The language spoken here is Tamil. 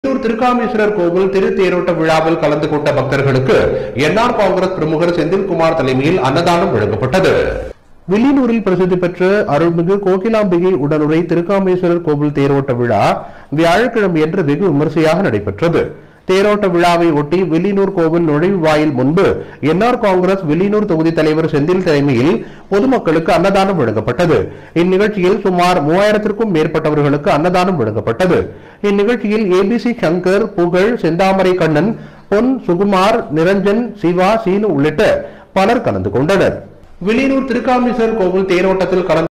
வில்லியனூர் திருக்காமேஸ்வரர் கோவில் திரு தேரோட்ட விழாவில் கலந்து கொண்ட பக்தர்களுக்கு என்ஆர் காங்கிரஸ் பிரமுகர் செந்தில்குமார் தலைமையில் அன்னதானம் வழங்கப்பட்டது வில்லியனூரில் பிரசித்தி பெற்ற அருள்மிகு கோகிலாம்பிகை உடனுரை திருக்காமேஸ்வரர் கோவில் தேரோட்ட விழா வியாழக்கிழமையன்று வெகு விமரிசையாக நடைபெற்றது தேரோட்ட விழாவை ஒட்டி வில்லியனூர் கோவில் நுழைவு வாயில் முன்பு என்ஆர் காங்கிரஸ் வில்லியனூர் தொகுதி தலைவர் செந்தில் தலைமையில் பொதுமக்களுக்கு அன்னதானம் வழங்கப்பட்டது இந்நிகழ்ச்சியில் சுமார் மூவாயிரத்திற்கும் மேற்பட்டவர்களுக்கு அன்னதானம் வழங்கப்பட்டது இந்நிகழ்ச்சியில் ஏபிசி சங்கர் புகழ் செந்தாமரை கண்ணன் பொன் சுகுமார் நிரஞ்சன் சிவா சீனு உள்ளிட்ட பலர் கலந்து கொண்டனர் வில்லியனூர் திருக்காமேஸ்வரர் கோவில் தேரோட்டத்தில் கலந்து